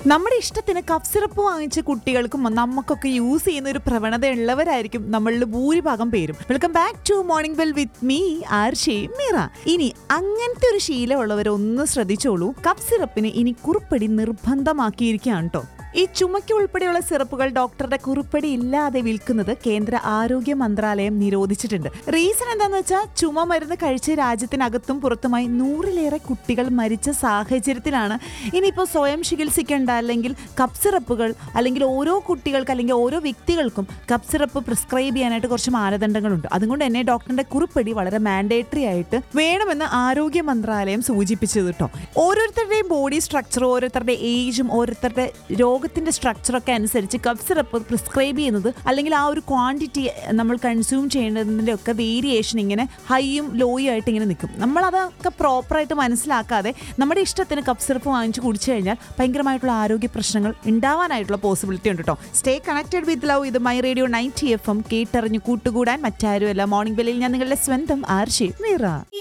നമ്മുടെ ഇഷ്ടത്തിന് cough syrup വാങ്ങിച്ച കുട്ടികൾക്കും നമുക്കൊക്കെ യൂസ് ചെയ്യുന്ന ഒരു പ്രവണത ഉള്ളവരായിരിക്കും നമ്മളിൽ ഭൂരിഭാഗം പേരും welcome back to morning well with me ആർഷേ മീറ ഇനി അങ്ങനത്തെ ഒരു ശീലമുള്ളവർ ഒന്ന് ശ്രദ്ധിച്ചോളൂ കഫ് സിറപ്പിന് ഇനി കുറുപ്പടി നിർബന്ധമാക്കിയിരിക്കുകയാണ് കേട്ടോ ഈ ചുമയ്ക്ക് ഉൾപ്പെടെയുള്ള സിറപ്പുകൾ ഡോക്ടറുടെ കുറിപ്പടി ഇല്ലാതെ വിൽക്കുന്നത് കേന്ദ്ര ആരോഗ്യ മന്ത്രാലയം നിരോധിച്ചിട്ടുണ്ട് റീസൺ എന്താണെന്ന് വെച്ചാൽ ചുമ മരുന്ന് കഴിച്ച് രാജ്യത്തിനകത്തും പുറത്തുമായി നൂറിലേറെ കുട്ടികൾ മരിച്ച സാഹചര്യത്തിലാണ് ഇനിയിപ്പോൾ സ്വയം ചികിത്സിക്കേണ്ട അല്ലെങ്കിൽ കപ്പ് സിറപ്പുകൾ അല്ലെങ്കിൽ ഓരോ കുട്ടികൾക്ക് അല്ലെങ്കിൽ ഓരോ വ്യക്തികൾക്കും കപ്പ് സിറപ്പ് പ്രിസ്ക്രൈബ് ചെയ്യാനായിട്ട് കുറച്ച് മാനദണ്ഡങ്ങളുണ്ട് അതുകൊണ്ട് തന്നെ ഡോക്ടറിന്റെ കുറിപ്പടി വളരെ മാൻഡേറ്ററി ആയിട്ട് വേണമെന്ന് ആരോഗ്യ മന്ത്രാലയം സൂചിപ്പിച്ചത് കേട്ടോ ഓരോരുത്തരുടെയും ബോഡി സ്ട്രക്ചർ ഓരോരുത്തരുടെ ഏജും ഓരോരുത്തരുടെ രോഗത്തിന്റെ സ്ട്രക്ചറൊക്കെ അനുസരിച്ച് കഫ് സിറപ്പ് പ്രിസ്ക്രൈബ് ചെയ്യുന്നത് അല്ലെങ്കിൽ ആ ഒരു ക്വാണ്ടിറ്റി നമ്മൾ കൺസ്യൂം ചെയ്യേണ്ടതിൻ്റെ ഒക്കെ വേരിയേഷൻ ഇങ്ങനെ ഹൈയും ലോയും ആയിട്ട് ഇങ്ങനെ നിൽക്കും നമ്മൾ അതൊക്കെ പ്രോപ്പറായിട്ട് മനസ്സിലാക്കാതെ നമ്മുടെ ഇഷ്ടത്തിന് കഫ് സിറപ്പ് വാങ്ങിച്ച് കുടിച്ചു കഴിഞ്ഞാൽ ഭയങ്കരമായിട്ടുള്ള ആരോഗ്യ പ്രശ്നങ്ങൾ ഉണ്ടാവാനായിട്ടുള്ള പോസിബിലിറ്റി ഉണ്ട് കേട്ടോ സ്റ്റേ കണക്റ്റഡ് വിത്ത് ലവ് ഇത് my radio ninety F M കേട്ടറിഞ്ഞു കൂട്ടുകൂടാൻ മറ്റാരുമല്ല മോർണിംഗ് ബെല്ലിൽ ഞാൻ നിങ്ങളുടെ സ്വന്തം ആർഷി മീറ